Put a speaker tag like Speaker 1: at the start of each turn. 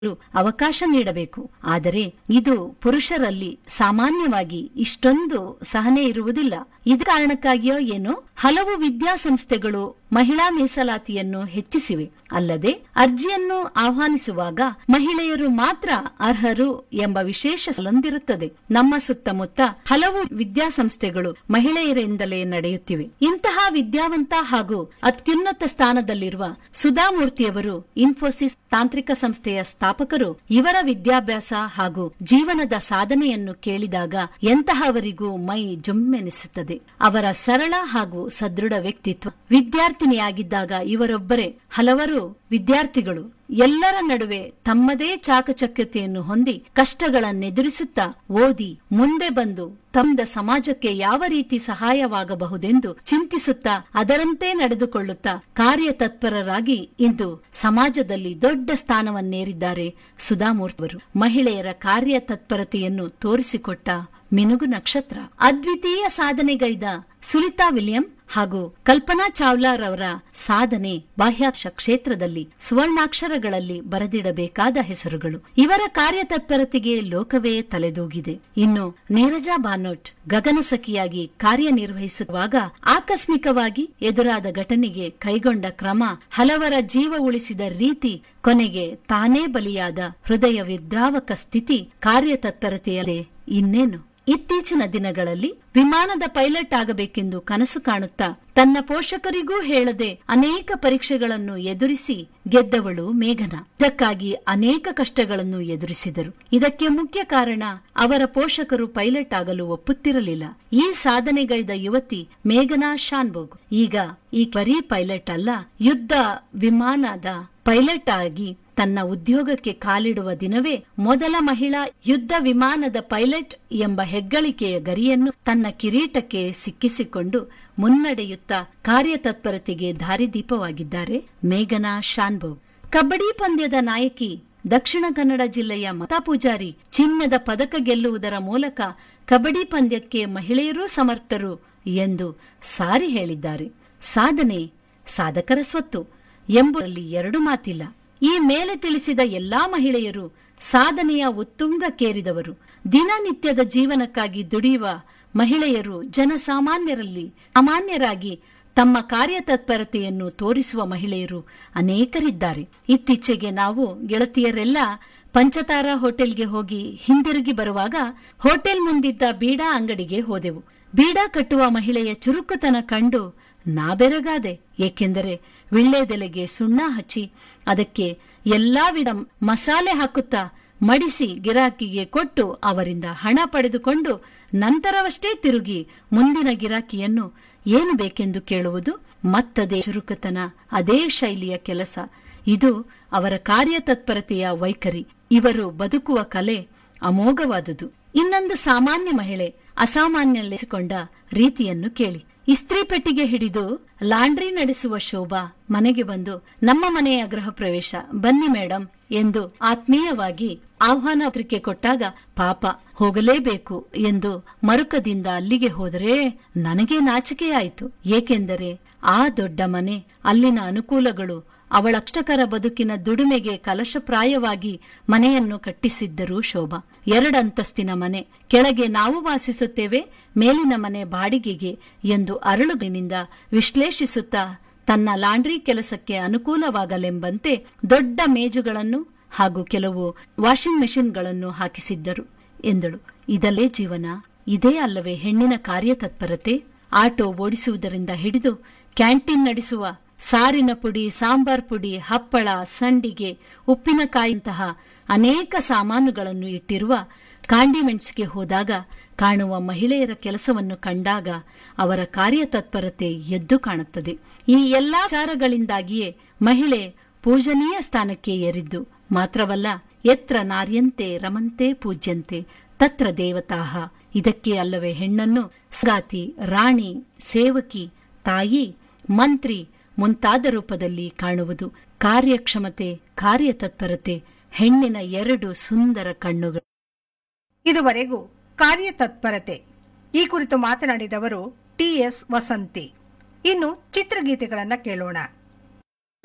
Speaker 1: ಅವಕಾಶ ನೀಡಬೇಕು ಆದರೆ ಇದು ಪುರುಷರಲ್ಲಿ ಸಾಮಾನ್ಯವಾಗಿ ಇಷ್ಟೊಂದು ಸಹನೆ ಇರುವುದಿಲ್ಲ ಇದ ಕಾರಣಕ್ಕಾಗಿಯೋ ಏನೋ ಹಲವು ವಿದ್ಯಾಸಂಸ್ಥೆಗಳು ಮಹಿಳಾ ಮೀಸಲಾತಿಯನ್ನು ಹೆಚ್ಚಿಸಿವೆ ಅಲ್ಲದೆ ಅರ್ಜಿಯನ್ನು ಆಹ್ವಾನಿಸುವಾಗ ಮಹಿಳೆಯರು ಮಾತ್ರ ಅರ್ಹರು ಎಂಬ ವಿಶೇಷ ಸಲೊಂದಿರುತ್ತದೆ ನಮ್ಮ ಸುತ್ತಮುತ್ತ ಹಲವು ವಿದ್ಯಾಸಂಸ್ಥೆಗಳು ಮಹಿಳೆಯರಿಂದಲೇ ನಡೆಯುತ್ತಿವೆ ಇಂತಹ ವಿದ್ಯಾವಂತ ಹಾಗೂ ಅತ್ಯುನ್ನತ ಸ್ಥಾನದಲ್ಲಿರುವ ಸುಧಾಮೂರ್ತಿಯವರು ಇನ್ಫೋಸಿಸ್ ತಾಂತ್ರಿಕ ಸಂಸ್ಥೆಯ ಸ್ಥಾಪಕರು ಇವರ ವಿದ್ಯಾಭ್ಯಾಸ ಹಾಗೂ ಜೀವನದ ಸಾಧನೆಯನ್ನು ಕೇಳಿದಾಗ ಎಂತಹವರಿಗೂ ಮೈ ಜುಮ್ಮೆನಿಸುತ್ತದೆ ಅವರ ಸರಳ ಹಾಗೂ ಸದೃಢ ವ್ಯಕ್ತಿತ್ವ ವಿದ್ಯಾರ್ಥಿನಿಯಾಗಿದ್ದಾಗ ಇವರೊಬ್ಬರೇ ಹಲವರು ವಿದ್ಯಾರ್ಥಿಗಳು ಎಲ್ಲರ ನಡುವೆ ತಮ್ಮದೇ ಚಾಕಚಕ್ಯತೆಯನ್ನು ಹೊಂದಿ ಕಷ್ಟಗಳನ್ನೆದುರಿಸುತ್ತಾ ಓದಿ ಮುಂದೆ ಬಂದು ತಮ್ಮ ಸಮಾಜಕ್ಕೆ ಯಾವ ರೀತಿ ಸಹಾಯವಾಗಬಹುದೆಂದು ಚಿಂತಿಸುತ್ತಾ ಅದರಂತೆ ನಡೆದುಕೊಳ್ಳುತ್ತಾ ಕಾರ್ಯತತ್ಪರರಾಗಿ ಇಂದು ಸಮಾಜದಲ್ಲಿ ದೊಡ್ಡ ಸ್ಥಾನವನ್ನೇರಿದ್ದಾರೆ ಸುಧಾಮೂರ್ತಿಯವರು ಮಹಿಳೆಯರ ಕಾರ್ಯತತ್ಪರತೆಯನ್ನು ತೋರಿಸಿಕೊಟ್ಟ ಮಿನುಗು ನಕ್ಷತ್ರ ಅದ್ವಿತೀಯ ಸಾಧನೆಗೈದ ಸುಲಿತಾ ವಿಲಿಯಂ ಹಾಗೂ ಕಲ್ಪನಾ ಚಾವ್ಲಾರವರ ಸಾಧನೆ ಬಾಹ್ಯಾಕಾಶ ಕ್ಷೇತ್ರದಲ್ಲಿ ಸುವರ್ಣಾಕ್ಷರಗಳಲ್ಲಿ ಬರೆದಿಡಬೇಕಾದ ಹೆಸರುಗಳು ಇವರ ಕಾರ್ಯತತ್ಪರತೆಗೆ ಲೋಕವೇ ತಲೆದೂಗಿದೆ ಇನ್ನು ನೀರಜಾ ಬಾನೋಟ್ ಗಗನಸಖಿಯಾಗಿ ಕಾರ್ಯನಿರ್ವಹಿಸುವಾಗ ಆಕಸ್ಮಿಕವಾಗಿ ಎದುರಾದ ಘಟನೆಗೆ ಕೈಗೊಂಡ ಕ್ರಮ ಹಲವರ ಜೀವ ಉಳಿಸಿದ ರೀತಿ ಕೊನೆಗೆ ತಾನೇ ಬಲಿಯಾದ ಹೃದಯ ವಿದ್ರಾವಕ ಸ್ಥಿತಿ ಕಾರ್ಯತತ್ಪರತೆಯಲ್ಲೇ ಇನ್ನೇನು ಇತ್ತೀಚಿನ ದಿನಗಳಲ್ಲಿ ವಿಮಾನದ ಪೈಲಟ್ ಆಗಬೇಕೆಂದು ಕನಸು ಕಾಣುತ್ತಾ ತನ್ನ ಪೋಷಕರಿಗೂ ಹೇಳದೆ ಅನೇಕ ಪರೀಕ್ಷೆಗಳನ್ನು ಎದುರಿಸಿ ಗೆದ್ದವಳು ಮೇಘನ ಇದಕ್ಕಾಗಿ ಅನೇಕ ಕಷ್ಟಗಳನ್ನು ಎದುರಿಸಿದರು ಇದಕ್ಕೆ ಮುಖ್ಯ ಕಾರಣ ಅವರ ಪೋಷಕರು ಪೈಲಟ್ ಆಗಲು ಒಪ್ಪುತ್ತಿರಲಿಲ್ಲ ಈ ಸಾಧನೆಗೈದ ಯುವತಿ ಮೇಘನಾ ಶಾನ್ಬೋಗ್ ಈಗ ಈ ಬರೀ ಪೈಲಟ್ ಅಲ್ಲ ಯುದ್ಧ ವಿಮಾನದ ಪೈಲಟ್ ಆಗಿ ತನ್ನ ಉದ್ಯೋಗಕ್ಕೆ ಕಾಲಿಡುವ ದಿನವೇ ಮೊದಲ ಮಹಿಳಾ ಯುದ್ಧ ವಿಮಾನದ ಪೈಲಟ್ ಎಂಬ ಹೆಗ್ಗಳಿಕೆಯ ಗರಿಯನ್ನು ತನ್ನ ಕಿರೀಟಕ್ಕೆ ಸಿಕ್ಕಿಸಿಕೊಂಡು ಮುನ್ನಡೆಯುತ್ತಾ ಕಾರ್ಯತತ್ಪರತೆಗೆ ದಾರಿದೀಪವಾಗಿದ್ದಾರೆ ಮೇಘನಾ ಶಾನ್ಬೋಗ್ ಕಬಡ್ಡಿ ಪಂದ್ಯದ ನಾಯಕಿ ದಕ್ಷಿಣ ಕನ್ನಡ ಜಿಲ್ಲೆಯ ಮತಾ ಪೂಜಾರಿ ಚಿನ್ನದ ಪದಕ ಗೆಲ್ಲುವುದರ ಮೂಲಕ ಕಬಡ್ಡಿ ಪಂದ್ಯಕ್ಕೆ ಮಹಿಳೆಯರೂ ಸಮರ್ಥರು ಎಂದು ಸಾರಿ ಹೇಳಿದ್ದಾರೆ ಸಾಧನೆ ಸಾಧಕರ ಸ್ವತ್ತು ಎಂಬುದರಲ್ಲಿ ಎರಡು ಮಾತಿಲ್ಲ ಈ ಮೇಲೆ ತಿಳಿಸಿದ ಎಲ್ಲಾ ಮಹಿಳೆಯರು ಸಾಧನೆಯ ಉತ್ತುಂಗಕ್ಕೇರಿದವರು ದಿನನಿತ್ಯದ ಜೀವನಕ್ಕಾಗಿ ದುಡಿಯುವ ಮಹಿಳೆಯರು ಜನಸಾಮಾನ್ಯರಲ್ಲಿ ಸಾಮಾನ್ಯರಾಗಿ ತಮ್ಮ ಕಾರ್ಯತತ್ಪರತೆಯನ್ನು ತೋರಿಸುವ ಮಹಿಳೆಯರು ಅನೇಕರಿದ್ದಾರೆ ಇತ್ತೀಚೆಗೆ ನಾವು ಗೆಳತಿಯರೆಲ್ಲ ಪಂಚತಾರ ಹೋಟೆಲ್ಗೆ ಹೋಗಿ ಹಿಂದಿರುಗಿ ಬರುವಾಗ ಹೋಟೆಲ್ ಮುಂದಿದ್ದ ಬೀಡಾ ಅಂಗಡಿಗೆ ಹೋದೆವು ಬೀಡಾ ಕಟ್ಟುವ ಮಹಿಳೆಯ ಚುರುಕುತನ ಕಂಡು ನಾ ಬೆರಗಾದೆ ಏಕೆಂದರೆ ವಿಳ್ಳೆದೆಲೆಗೆ ಸುಣ್ಣ ಹಚ್ಚಿ ಅದಕ್ಕೆ ಎಲ್ಲಾ ವಿಧ ಮಸಾಲೆ ಹಾಕುತ್ತಾ ಮಡಿಸಿ ಗಿರಾಕಿಗೆ ಕೊಟ್ಟು ಅವರಿಂದ ಹಣ ಪಡೆದುಕೊಂಡು ನಂತರವಷ್ಟೇ ತಿರುಗಿ ಮುಂದಿನ ಗಿರಾಕಿಯನ್ನು ಏನು ಬೇಕೆಂದು ಕೇಳುವುದು ಮತ್ತದೇ ಚುರುಕುತನ ಅದೇ ಶೈಲಿಯ ಕೆಲಸ ಇದು ಅವರ ಕಾರ್ಯತತ್ಪರತೆಯ ವೈಖರಿ ಇವರು ಬದುಕುವ ಕಲೆ ಅಮೋಘವಾದುದು ಇನ್ನೊಂದು ಸಾಮಾನ್ಯ ಮಹಿಳೆ ಅಸಾಮಾನ್ಯಲೆಸಿಕೊಂಡ ರೀತಿಯನ್ನು ಕೇಳಿ ಇಸ್ತ್ರಿ ಪೆಟ್ಟಿಗೆ ಹಿಡಿದು ಲಾಂಡ್ರಿ ನಡೆಸುವ ಶೋಭಾ ಮನೆಗೆ ಬಂದು ನಮ್ಮ ಮನೆಯ ಗೃಹ ಪ್ರವೇಶ ಬನ್ನಿ ಮೇಡಂ ಎಂದು ಆತ್ಮೀಯವಾಗಿ ಆಹ್ವಾನ ಪತ್ರಿಕೆ ಕೊಟ್ಟಾಗ ಪಾಪ ಹೋಗಲೇಬೇಕು ಎಂದು ಮರುಕದಿಂದ ಅಲ್ಲಿಗೆ ಹೋದರೆ ನನಗೆ ನಾಚಿಕೆಯಾಯಿತು ಏಕೆಂದರೆ ಆ ದೊಡ್ಡ ಮನೆ ಅಲ್ಲಿನ ಅನುಕೂಲಗಳು ಅವಳ ಕಷ್ಟಕರ ಬದುಕಿನ ದುಡಿಮೆಗೆ ಕಲಶಪ್ರಾಯವಾಗಿ ಮನೆಯನ್ನು ಕಟ್ಟಿಸಿದ್ದರು ಶೋಭಾ ಎರಡಂತಸ್ತಿನ ಮನೆ ಕೆಳಗೆ ನಾವು ವಾಸಿಸುತ್ತೇವೆ ಮೇಲಿನ ಮನೆ ಬಾಡಿಗೆಗೆ ಎಂದು ಅರಳುಗಿನಿಂದ ವಿಶ್ಲೇಷಿಸುತ್ತಾ ತನ್ನ ಲಾಂಡ್ರಿ ಕೆಲಸಕ್ಕೆ ಅನುಕೂಲವಾಗಲೆಂಬಂತೆ ದೊಡ್ಡ ಮೇಜುಗಳನ್ನು ಹಾಗೂ ಕೆಲವು ವಾಷಿಂಗ್ ಮೆಷಿನ್ಗಳನ್ನು ಹಾಕಿಸಿದ್ದರು ಎಂದಳು ಇದಲ್ಲೇ ಜೀವನ ಇದೇ ಅಲ್ಲವೇ ಹೆಣ್ಣಿನ ಕಾರ್ಯತತ್ಪರತೆ ಆಟೋ ಓಡಿಸುವುದರಿಂದ ಹಿಡಿದು ಕ್ಯಾಂಟೀನ್ ನಡೆಸುವ ಸಾರಿನ ಪುಡಿ ಸಾಂಬಾರ್ ಪುಡಿ ಹಪ್ಪಳ ಸಂಡಿಗೆ ಉಪ್ಪಿನಕಾಯಿಯಂತಹ ಅನೇಕ ಸಾಮಾನುಗಳನ್ನು ಇಟ್ಟಿರುವ ಕಾಂಡಿಮೆಂಟ್ಸ್ಗೆ ಹೋದಾಗ ಕಾಣುವ ಮಹಿಳೆಯರ ಕೆಲಸವನ್ನು ಕಂಡಾಗ ಅವರ ಕಾರ್ಯತತ್ಪರತೆ ಎದ್ದು ಕಾಣುತ್ತದೆ ಈ ಎಲ್ಲಾ ವಿಚಾರಗಳಿಂದಾಗಿಯೇ ಮಹಿಳೆ ಪೂಜನೀಯ ಸ್ಥಾನಕ್ಕೆ ಏರಿದ್ದು ಮಾತ್ರವಲ್ಲ ಎತ್ರ ನಾರ್ಯಂತೆ ರಮಂತೆ ಪೂಜ್ಯಂತೆ ತತ್ರ ದೇವತಾಹ ಇದಕ್ಕೆ ಅಲ್ಲವೇ ಹೆಣ್ಣನ್ನು ಸ್ಗಾತಿ ರಾಣಿ ಸೇವಕಿ ತಾಯಿ ಮಂತ್ರಿ ಮುಂತಾದ ರೂಪದಲ್ಲಿ ಕಾಣುವುದು ಕಾರ್ಯಕ್ಷಮತೆ ಕಾರ್ಯತತ್ಪರತೆ ಹೆಣ್ಣಿನ ಎರಡು ಸುಂದರ ಕಣ್ಣುಗಳು
Speaker 2: ಇದುವರೆಗೂ ಕಾರ್ಯತತ್ಪರತೆ ಈ ಕುರಿತು ಮಾತನಾಡಿದವರು ಟಿಎಸ್ ವಸಂತಿ ಇನ್ನು ಚಿತ್ರಗೀತೆಗಳನ್ನ ಕೇಳೋಣ